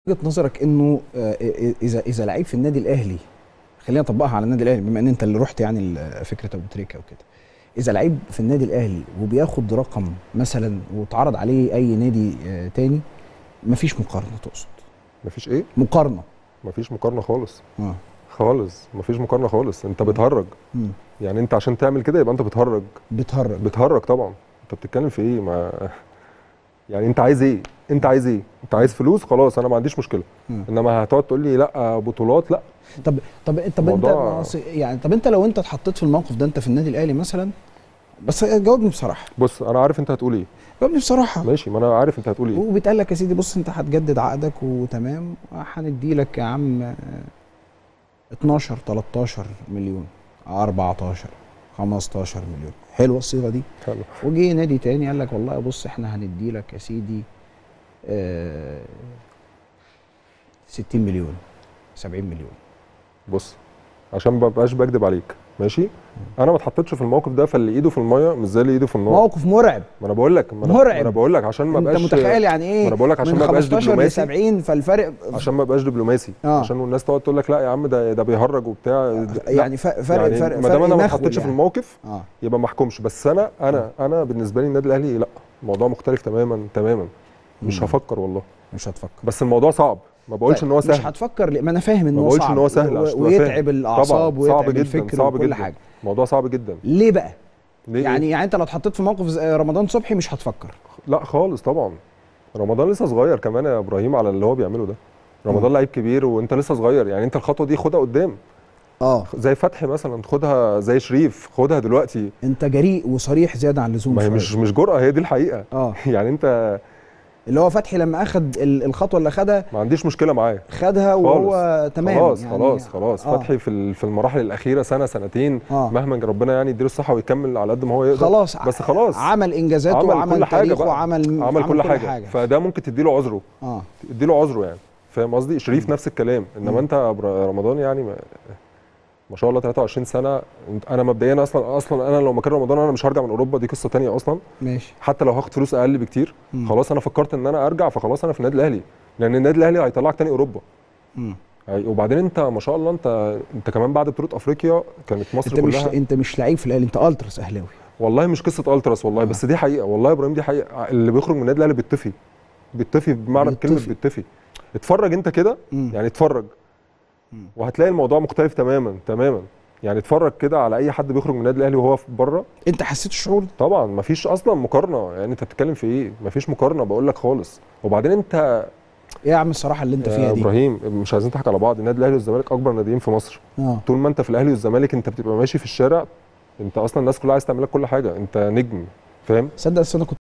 وجهه نظرك انه آه، اذا اذا لعيب في النادي الاهلي خلينا نطبقها على النادي الاهلي بما ان انت اللي رحت يعني ال- فكره ابو تريكه وكده اذا لعيب في النادي الاهلي وبياخد رقم مثلا واتعرض عليه اي نادي آه، تاني مفيش مقارنه تقصد مفيش ايه مقارنه مفيش مقارنه خالص اه خالص مفيش مقارنه خالص انت بتهرج مم. يعني انت عشان تعمل كده يبقى انت بتهرج بتهرج بتهرج طبعا انت بتتكلم في ايه ما يعني انت عايز ايه انت عايز ايه انت عايز فلوس خلاص انا ما عنديش مشكله مم. انما هتقعد تقول لي لا بطولات لا طب طب طب انت الموضوع- ما أص- يعني طب انت لو انت اتحطيت في الموقف ده انت في النادي الاهلي مثلا بس جاوبني بصراحه بص انا عارف انت هتقول ايه جاوبني بصراحه ماشي ما انا عارف انت هتقول ايه وبيتقال لك يا سيدي بص انت هتجدد عقدك وتمام هندي لك يا عم آه، 12 13 مليون 14 15 مليون حلوه الصيغه دي حلو وجي نادي تاني قال لك والله بص احنا هندي لك يا سيدي آه 60 مليون 70 مليون بص عشان ما بقاش بكدب عليك ماشي انا ما اتحطيتش في الموقف ده فاللي ايده في الميه مش زي اللي ايده في النار موقف مرعب ما انا بقول لك ما انا مرعب. ما انا بقول لك عشان ما انت بقاش متخيل يعني ايه ما انا بقول لك عشان من ما بقاش 15 ل دبلوماسي 70 فالفرق عشان ما بقاش دبلوماسي آه. عشان الناس تقعد تقول لك لا يا عم ده ده بيهرج وبتاع لا. يعني ف- فرق يعني فرق ما دام فرق انا ما مخول اتحطيتش في يعني. الموقف اه يبقى ما احكمش بس انا انا انا بالنسبه لي النادي الاهلي لا الموضوع مختلف تماما تماما مش مم. هفكر والله مش هتفكر بس الموضوع صعب ما بقولش طيب، ان هو مش سهل هتفكر ليه؟ ما انا فاهم ان ما هو بقولش صعب إن هو سهل و- عشان تبقى ويتعب فاهم. الاعصاب طبعا صعب ويتعب جدا الفكر صعب وكل جدا حاجه الموضوع صعب جدا ليه بقى ليه يعني يعني انت لو اتحطيت في موقف زي رمضان صبحي مش هتفكر لا خالص طبعا رمضان لسه صغير كمان يا ابراهيم على اللي هو بيعمله ده رمضان لعيب كبير وانت لسه صغير يعني انت الخطوه دي خدها قدام اه زي فتحي مثلا خدها زي شريف خدها دلوقتي انت جريء وصريح زياده عن اللزوم ما هي شوية. مش مش جرأه هي دي الحقيقه اه يعني انت اللي هو فتحي لما اخد ال- الخطوه اللي خدها ما عنديش مشكله معاه خدها وهو تمام خلاص يعني خلاص خلاص آه. فتحي في ال- في المراحل الاخيره سنه سنتين آه. مهما ربنا يعني يديله الصحه ويكمل على قد ما هو يقدر خلاص بس خلاص عمل انجازاته عمل وعمل كل حاجه تاريخه بقى. وعمل عمل كل حاجه. حاجه فده ممكن تديله عذره اه تديله عذره يعني فاهم قصدي شريف نفس الكلام انما مم. انت يا بر- رمضان يعني ما, ما شاء الله 23 سنه انت- انا مبدئيا اصلا اصلا انا لو مكان رمضان انا مش هرجع من اوروبا دي قصه تانية اصلا ماشي حتى لو هاخد فلوس اقل بكتير مم. خلاص انا فكرت ان انا ارجع فخلاص انا في النادي الاهلي لان النادي الاهلي هيطلعك تاني اوروبا مم. هي- وبعدين انت ما شاء الله انت انت كمان بعد بطوله افريقيا كانت مصر انت مش كلها انت مش لعيب في الاهلي انت التراس اهلاوي والله مش قصه التراس والله آه. بس دي حقيقه والله يا ابراهيم دي حقيقه اللي بيخرج من النادي الاهلي بيتفي بيتفي بمعنى كلمه بيتفي. بيتفي اتفرج انت كده مم. يعني اتفرج مم. وهتلاقي الموضوع مختلف تماما تماما يعني اتفرج كده على اي حد بيخرج من النادي الاهلي وهو في بره انت حسيت الشعور ده؟ طبعا مفيش اصلا مقارنه يعني انت بتتكلم في ايه مفيش مقارنه بقول لك خالص وبعدين انت ايه يا عم الصراحه اللي انت يا فيها دي ابراهيم مش عايزين نضحك على بعض النادي الاهلي والزمالك اكبر ناديين في مصر اه طول ما انت في الاهلي والزمالك انت بتبقى ماشي في الشارع انت اصلا الناس كلها عايز تعمل لك كل حاجه انت نجم فاهم صدق أصل انا كنت